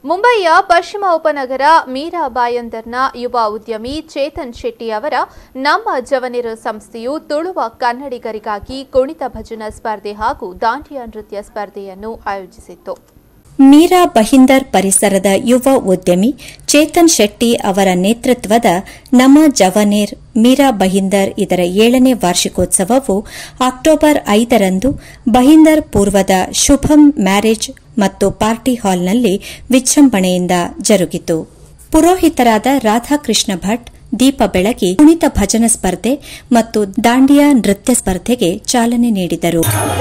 ಮುಂಬಯಿಯ ಪಶ್ಚಿಮ ಉಪನಗರ ಮೀರಾ ಬಾಯಂದರ್ನ ಯುವ ಉದ್ಯಮಿ ಚೇತನ್ ಶೆಟ್ಟಿ ಅವರ ನಮ್ಮ ಜವನಿರು ಸಂಸ್ಥೆಯು ತುಳುವ ಕನ್ನಡಿಗರಿಗಾಗಿ ಕುಣಿತ ಭಜನಾ ಸ್ಪರ್ಧೆ ಹಾಗೂ ದಾಂಡಿಯಾ ನೃತ್ಯ ಸ್ಪರ್ಧೆಯನ್ನು ಆಯೋಜಿಸಿತ್ತು ಮೀರಾ ಬಹಿಂದರ್ ಪರಿಸರದ ಯುವ ಉದ್ಯಮಿ ಚೇತನ್ ಶೆಟ್ಟಿ ಅವರ ನೇತೃತ್ವದ ನಮ ಜವನೇರ್ ಮೀರಾ ಬಹಿಂದರ್ ಇದರ ಏಳನೇ ವಾರ್ಷಿಕೋತ್ಸವವು ಅಕ್ಟೋಬರ್ ಐದರಂದು ಬಹಿಂದರ್ ಪೂರ್ವದ ಶುಭಂ ಮ್ಯಾರೇಜ್ ಮತ್ತು ಪಾರ್ಟಿ ಹಾಲ್ನಲ್ಲಿ ವಿಜೃಂಭಣೆಯಿಂದ ಜರುಗಿತು ಪುರೋಹಿತರಾದ ರಾಧಾಕೃಷ್ಣ ಭಟ್ ದೀಪ ಬೆಳಗಿ ಕುಣಿತ ಭಜನ ಸ್ಪರ್ಧೆ ಮತ್ತು ದಾಂಡಿಯಾ ನೃತ್ಯ ಸ್ಪರ್ಧೆಗೆ ಚಾಲನೆ ನೀಡಿದರು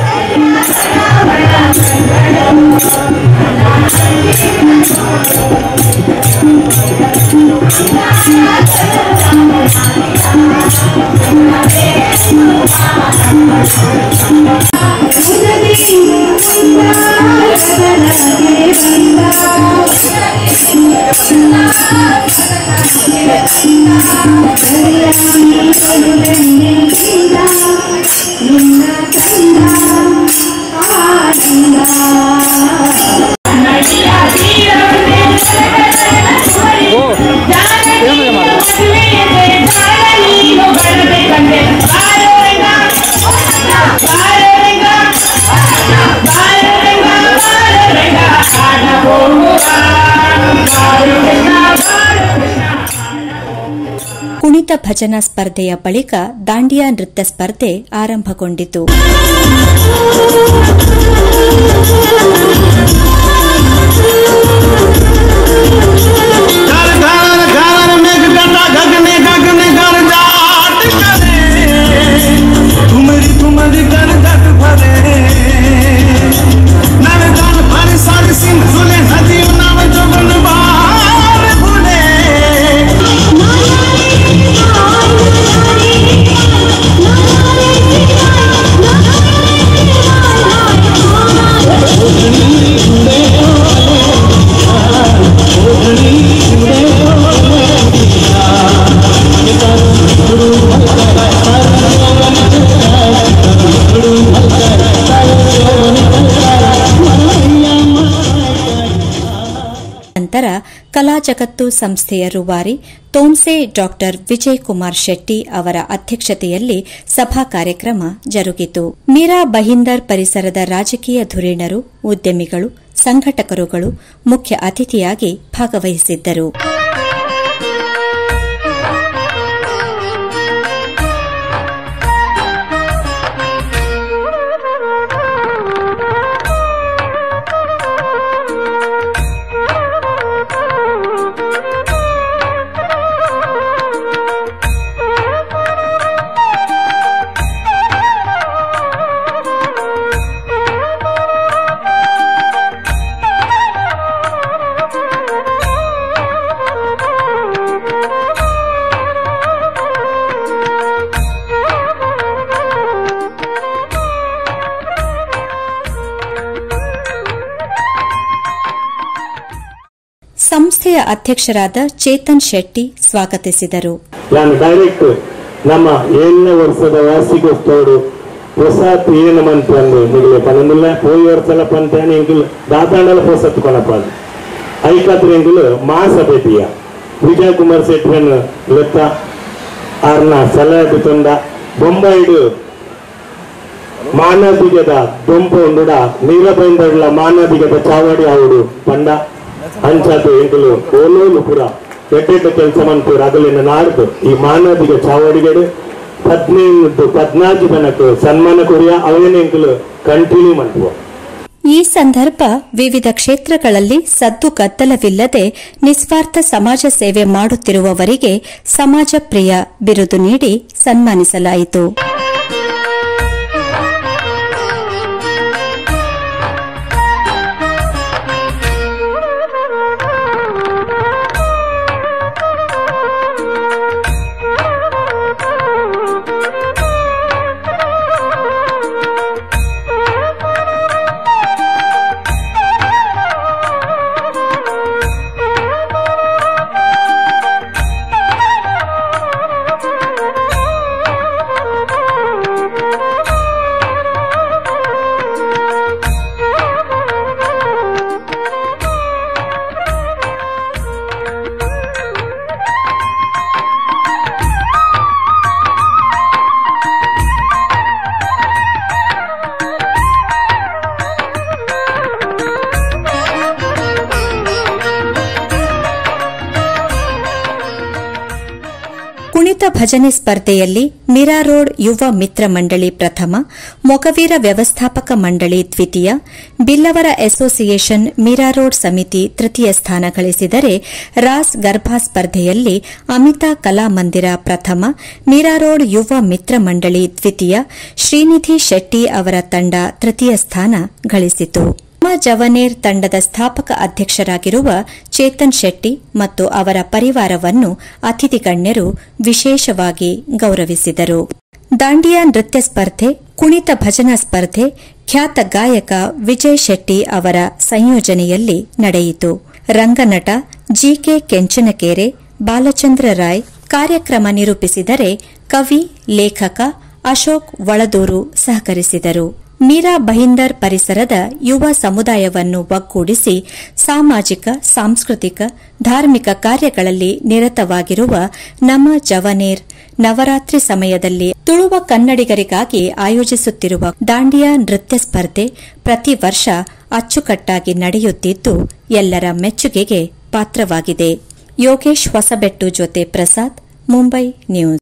ಕುಣಿತ ಭಜನಾ ಸ್ಪರ್ಧೆಯ ಬಳಿಕ ದಾಂಡಿಯಾ ನೃತ್ಯ ಸ್ಪರ್ಧೆ ಆರಂಭಗೊಂಡಿತು घर घर घर में गटा गगने गगने घर जाट करे ठुमरी ठुमरी घर जट भरे नर गन भर सर सिंह झुले हजी नव जोगन बार भूले ನಂತರ ಕಲಾ ಜಗತ್ತು ಸಂಸ್ಥೆಯ ರೂವಾರಿ ತೋನ್ಸೆ ಡಾಕ್ಟರ್ ವಿಜಯ್ ಕುಮಾರ್ ಶೆಟ್ಟಿ ಅವರ ಅಧ್ಯಕ್ಷತೆಯಲ್ಲಿ ಸಭಾ ಕಾರ್ಯಕ್ರಮ ಜರುಗಿತು ಮೀರಾ ಬಹಿಂದರ್ ಪರಿಸರದ ರಾಜಕೀಯ ಧುರೀಣರು ಉದ್ಯಮಿಗಳು ಸಂಘಟಕರುಗಳು ಮುಖ್ಯ ಅತಿಥಿಯಾಗಿ ಭಾಗವಹಿಸಿದ್ದರು ಸಂಸ್ಥೆಯ ಅಧ್ಯಕ್ಷರಾದ ಚೇತನ್ ಶೆಟ್ಟಿ ಸ್ವಾಗತಿಸಿದರು ನಾನು ಡೈರೆಕ್ಟ್ ನಮ್ಮ ಏಳನೇ ವರ್ಷದ ವಾರ್ಷಿಕೋತ್ಸವ ಹೊಸತ್ ಏನು ಮಂತ್ ಅಂದು ನಿಗಲೆ ಪನಂದಿಲ್ಲ ಹೋಗಿ ವರ್ಷಲ ಪಂತಾನೆ ಎಂಗಿಲ್ ದಾತಾಂಡಲ ಹೊಸತ್ ಕೊನಪ ಐಕತ್ರ ಎಂಗಿಲ್ ಮಹಾಸಭೆತಿಯ ವಿಜಯ್ ಕುಮಾರ್ ಶೆಟ್ಟಿಯನ್ ಲೆತ್ತ ಆರ್ನ ಸಲಹೆ ತಂದ ಬೊಂಬೈಡು ಮಾನದಿಗದ ದೊಂಪ ಉಂಡುಡ ನೀಲಬೈಂದಡ್ಲ ಮಾನದಿಗದ ಚಾವಡಿ ಆವುಡು ಪಂಡ ಅಂಚಾದು ಎಂಕುಲು ಓಲೋಲು ಪುರ ಎಡ್ಡೆಡ್ಡ ಕೆಲಸ ಮನ್ಪುರ ಅಗಲಿನ ನಾಡ್ದು ಈ ಮಾನದಿಗ ಚಾವಡಿಗಡು ಹದಿನೈದು ಪದ್ನಾಲ್ಕು ಜನಕ್ಕೆ ಸನ್ಮಾನ ಕೊರಿಯ ಅವನ ಎಂಕುಲು ಕಂಟಿನ್ಯೂ ಮನ್ಪುವ ಈ ಸಂದರ್ಭ ವಿವಿಧ ಕ್ಷೇತ್ರಗಳಲ್ಲಿ ಸದ್ದು ಗದ್ದಲವಿಲ್ಲದೆ ನಿಸ್ವಾರ್ಥ ಸಮಾಜ ಸೇವೆ ಮಾಡುತ್ತಿರುವವರಿಗೆ ಸಮಾಜ ಪ್ರಿಯ ಬಿರುದು ನೀಡಿ ಸನ್ಮಾನಿಸಲಾಯಿತು ಭಜನೆ ಸ್ಪರ್ಧೆಯಲ್ಲಿ ಮಿರಾರೋಡ್ ಯುವ ಮಿತ್ರ ಮಂಡಳಿ ಪ್ರಥಮ ಮೊಗವೀರ ವ್ಯವಸ್ಥಾಪಕ ಮಂಡಳಿ ದ್ವಿತೀಯ ಬಿಲ್ಲವರ ಅಸೋಸಿಯೇಷನ್ ಮಿರಾರೋಡ್ ಸಮಿತಿ ತೃತೀಯ ಸ್ಥಾನ ಗಳಿಸಿದರೆ ರಾಸ್ ಗರ್ಭಾ ಸ್ಪರ್ಧೆಯಲ್ಲಿ ಅಮಿತಾ ಕಲಾಮಂದಿರ ಪ್ರಥಮ ಮಿರಾರೋಡ್ ಯುವ ಮಿತ್ರ ಮಂಡಳಿ ದ್ವಿತೀಯ ಶ್ರೀನಿಧಿ ಶೆಟ್ಟಿ ಅವರ ತಂಡ ತೃತೀಯ ಸ್ಥಾನ ಗಳಿಸಿತು ನಮ್ಮ ಜವನೇರ್ ತಂಡದ ಸ್ಥಾಪಕ ಅಧ್ಯಕ್ಷರಾಗಿರುವ ಚೇತನ್ ಶೆಟ್ಟಿ ಮತ್ತು ಅವರ ಪರಿವಾರವನ್ನು ಅತಿಥಿ ಗಣ್ಯರು ವಿಶೇಷವಾಗಿ ಗೌರವಿಸಿದರು ದಾಂಡಿಯಾ ನೃತ್ಯ ಸ್ಪರ್ಧೆ ಕುಣಿತ ಭಜನಾ ಸ್ಪರ್ಧೆ ಖ್ಯಾತ ಗಾಯಕ ವಿಜಯ್ ಶೆಟ್ಟಿ ಅವರ ಸಂಯೋಜನೆಯಲ್ಲಿ ನಡೆಯಿತು ರಂಗನಟ ಜಿಕೆ ಕೆಂಚನಕೇರೆ ಬಾಲಚಂದ್ರ ರಾಯ್ ಕಾರ್ಯಕ್ರಮ ನಿರೂಪಿಸಿದರೆ ಕವಿ ಲೇಖಕ ಅಶೋಕ್ ವಳದೂರು ಸಹಕರಿಸಿದರು ಮೀರಾ ಬಹಿಂದರ್ ಪರಿಸರದ ಯುವ ಸಮುದಾಯವನ್ನು ಒಗ್ಗೂಡಿಸಿ ಸಾಮಾಜಿಕ ಸಾಂಸ್ಕೃತಿಕ ಧಾರ್ಮಿಕ ಕಾರ್ಯಗಳಲ್ಲಿ ನಿರತವಾಗಿರುವ ನಮ ಜವನೇರ್ ನವರಾತ್ರಿ ಸಮಯದಲ್ಲಿ ತುಳುವ ಕನ್ನಡಿಗರಿಗಾಗಿ ಆಯೋಜಿಸುತ್ತಿರುವ ದಾಂಡಿಯಾ ನೃತ್ಯ ಸ್ಪರ್ಧೆ ಪ್ರತಿ ವರ್ಷ ಅಚ್ಚುಕಟ್ಟಾಗಿ ನಡೆಯುತ್ತಿದ್ದು ಎಲ್ಲರ ಮೆಚ್ಚುಗೆಗೆ ಪಾತ್ರವಾಗಿದೆ ಯೋಗೇಶ್ ಹೊಸಬೆಟ್ಟು ಜೊತೆ ಪ್ರಸಾದ್ ಮುಂಬೈ ನ್ಯೂಸ್